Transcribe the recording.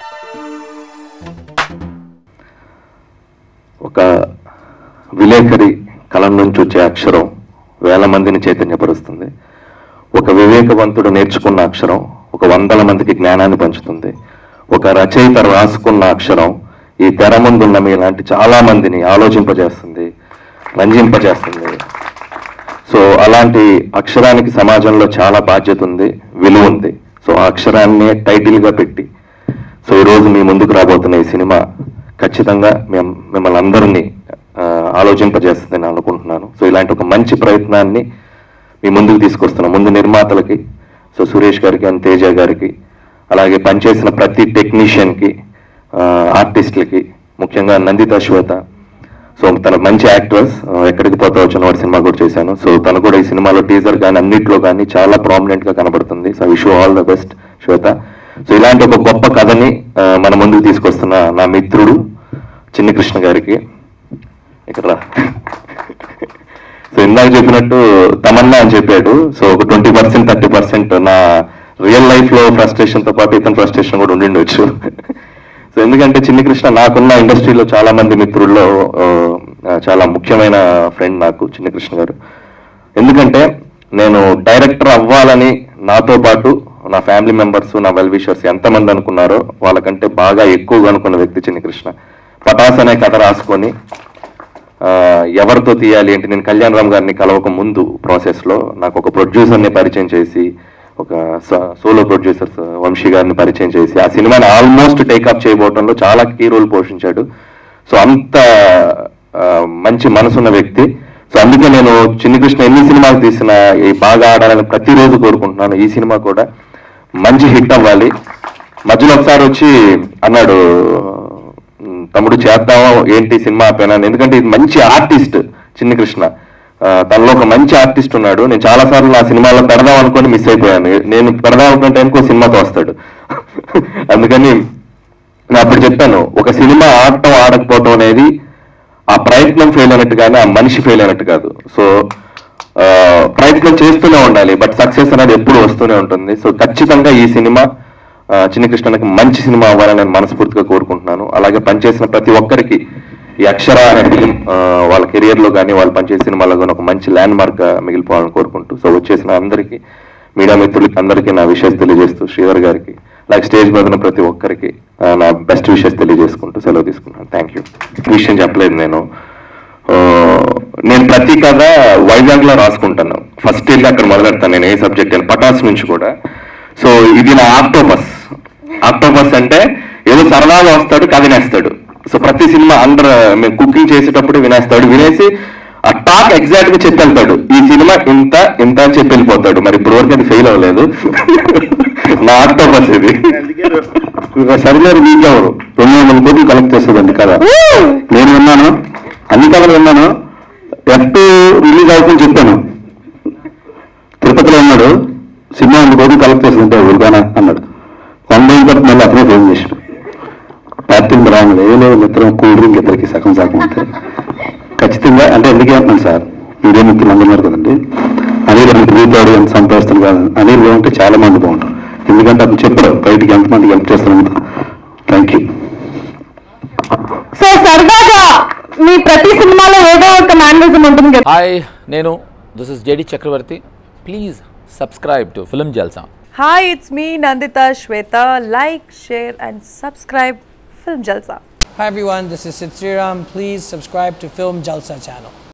ఒక విలేకరి కలం నుంచి వచ్చే అక్షరం వేల మందిని చైతన్యపరుస్తుంది ఒక వివేకవంతుడు నేర్చుకున్న అక్షరం ఒక వందల మందికి జ్ఞానాన్ని పంచుతుంది ఒక రచయిత రాసుకున్న అక్షరం ఈ తెర ముందున్న మీలాంటి చాలా మందిని ఆలోచింపజేస్తుంది రంజింపజేస్తుంది సో అలాంటి అక్షరానికి సమాజంలో చాలా బాధ్యత ఉంది విలువ ఉంది సో ఆ అక్షరాన్ని టైటిల్ గా పెట్టి సో ఈ రోజు మీ ముందుకు రాబోతున్న ఈ సినిమా ఖచ్చితంగా మేము మిమ్మల్ని అందరినీ ఆ, ఆలోచింపజేస్తుందని అనుకుంటున్నాను సో ఇలాంటి ఒక మంచి ప్రయత్నాన్ని మీ ముందుకు తీసుకొస్తున్నాం ముందు నిర్మాతలకి సో సురేష్ గారికి అండ్ తేజ గారికి అలాగే పనిచేసిన ప్రతి టెక్నీషియన్కి ఆర్టిస్టులకి ముఖ్యంగా నందిత శ్వేత సో తన మంచి యాక్టర్స్ ఎక్కడికి పోతా వచ్చిన వాడి సినిమా కూడా చేశాను సో తను కూడా ఈ సినిమాలో టీజర్ కానీ అన్నిట్లో కానీ చాలా ప్రామినెంట్ గా కనబడుతుంది so wish all the best Shweta so ఇలాంటి ఒక గొప్ప కథని ఆ, మన ముందుకు తీసుకొస్తున్న నా మిత్రుడు చిన్ని కృష్ణ గారికి ఇక్కడ రా. సో ఇందాక చెప్పినట్టు తమన్నా అని చెప్పాడు సో ఒక ట్వంటీ పర్సెంట్ థర్టీ పర్సెంట్ నా రియల్ లైఫ్ లో ఫ్రస్ట్రేషన్ తో పాటు ఇతని ఫ్రస్ట్రేషన్ కూడా ఉండిండొచ్చు సో ఎందుకంటే చిన్ని కృష్ణ నాకున్న ఇండస్ట్రీలో చాలా మంది మిత్రుల్లో ఆ, చాలా ముఖ్యమైన ఫ్రెండ్ నాకు చిన్ని కృష్ణ గారు ఎందుకంటే నేను డైరెక్టర్ అవ్వాలని నాతో పాటు నా ఫ్యామిలీ మెంబర్స్ నా వెల్ విషర్స్ ఎంతమంది అనుకున్నారో వాళ్ళకంటే బాగా ఎక్కువగా అనుకున్న వ్యక్తి చిన్ని కృష్ణ పటాస్ అనే కథ రాసుకొని ఆ, ఎవరితో తీయాలి అంటే నేను కళ్యాణ్ రామ్ గారిని కలవక ముందు ప్రాసెస్ లో నాకు ఒక ప్రొడ్యూసర్ ని పరిచయం చేసి ఒక సోలో ప్రొడ్యూసర్స్ వంశీ గారిని పరిచయం చేసి ఆ సినిమాని ఆల్మోస్ట్ టేకప్ చేయబోవడంలో చాలా కీ రోల్ పోషించాడు సో అంత ఆ, మంచి మనసున్న వ్యక్తి సో అందుకే నేను చిన్ని కృష్ణ ఎన్ని సినిమాలు తీసినా ఈ బాగా ఆడాలని ప్రతిరోజు కోరుకుంటున్నాను ఈ సినిమా కూడా మంచి హిట్ అవ్వాలి మధ్యలో ఒకసారి వచ్చి అన్నాడు "ఉమ్, తమ్ముడు చేద్దాం ఏంటి సినిమా ఆపాను ఎందుకంటే ఇది మంచి ఆర్టిస్ట్ చిన్ని కృష్ణ ఆ, తనలో ఒక మంచి ఆర్టిస్ట్ ఉన్నాడు నేను చాలా సార్లు నా సినిమాలో పెడదాం అనుకొని మిస్ అయిపోయాను నేను పెడదాం అనుకున్న టైంకి ఒక సినిమాతో వస్తాడు అందుకని నేను అప్పుడు చెప్పాను ఒక సినిమా ఆడటం ఆడకపోవటం అనేది ఆ ప్రయత్నం ఫెయిల్ అయినట్టు కానీ ఆ మనిషి ఫెయిల్ అయినట్టు కాదు సో ఆ, ప్రయత్నం చేస్తూనే ఉండాలి బట్ సక్సెస్ అనేది ఎప్పుడు వస్తూనే ఉంటుంది సో ఖచ్చితంగా ఈ సినిమా ఆ, చిన్ని కృష్ణకి మంచి సినిమా అవ్వాలని నేను మనస్ఫూర్తిగా కోరుకుంటున్నాను అలాగే పనిచేసిన ప్రతి ఒక్కరికి ఈ అక్షర అనే ఫిలిం వాళ్ళ కెరియర్ లో కానీ వాళ్ళు పనిచేసే సినిమాలో కానీ ఒక మంచి ల్యాండ్ మార్క్ గా మిగిలిపోవాలని కోరుకుంటూ సో వచ్చేసిన అందరికీ మీడియా మిత్రులకి అందరికీ నా విషయాలు తెలియజేస్తూ శ్రీధర్ గారికి అలాగే స్టేజ్ మీద ఉన్న ప్రతి ఒక్కరికి ఆ, నా బెస్ట్ విషెస్ తెలియజేసుకుంటూ సెలవు తీసుకున్నాను థ్యాంక్ యూ విషయం చెప్పలేదు నేను ఆ, నేను ప్రతి కథ వైజాగ్ లో రాసుకుంటాను ఫస్ట్ వెళ్ళి అక్కడ మొదలెడతాను నేను ఏ సబ్జెక్ట్ అని పటాస్ నుంచి కూడా సో ఇది నా ఆక్టోపస్ ఆక్టోపస్ అంటే ఏదో సరదాగా వస్తాడు కథ వినేస్తాడు సో ప్రతి సినిమా అందరు మేము కుకింగ్ చేసేటప్పుడు వినేస్తాడు వినేసి ఆ టాక్ ఎగ్జాక్ట్ గా చెప్పెళ్తాడు ఈ సినిమా ఇంత ఇంత అని చెప్పి వెళ్ళిపోతాడు మరి ఇప్పుడు వరకు అది ఫెయిల్ అవ్వలేదు నా ఆక్టోపస్ ఇది సరిగారు మీకెవరు రెండు వందల కోట్లు కలెక్ట్ చేస్తుందండి కదా నేను విన్నాను అన్ని కథలు విన్నాను ఎఫ్ రిలీజ్ అవుతుందని చెప్పాను తిరుపతిలో ఉన్నాడు సినిమా వంద కోట్లు కలెక్ట్ చేస్తుంటే ఉరుగానా అన్నాడు వంద అయిన తర్వాత మళ్ళీ అతనే ఫోన్ చేశాడు పార్టీని రాను ఏ లేదు మిత్రం కూల్ డ్రింక్ ఇద్దరికి సగం సగం అంతే ఖచ్చితంగా అంటే ఎందుకే అంటున్నాను సార్ మీరే మిత్రులు అందరూ ఉన్నారు కదండి అనిల్ ఎంత రీతాడు ఎంత సంపాదిస్తాను కాదు అనిల్ బాగుంటే చాలా మంది బాగుంటారు ఎందుకంటే అతను చెప్పాడు బయటికి ఎంతమందికి హెల్ప్ చేస్తాను థ్యాంక్ యూ సో సరదాగా మీ ప్రతి సినిమాలో ఏదో ఒక మేనరిజం ఉంటుంది కదా హాయ్ నేను this is JD Chakravarthi please subscribe to film Jalsa Hi, it's me Nandita Shweta. Like, share, and subscribe Film Jalsa. Hi everyone, this is Sid Sriram. Please subscribe to Film Jalsa channel.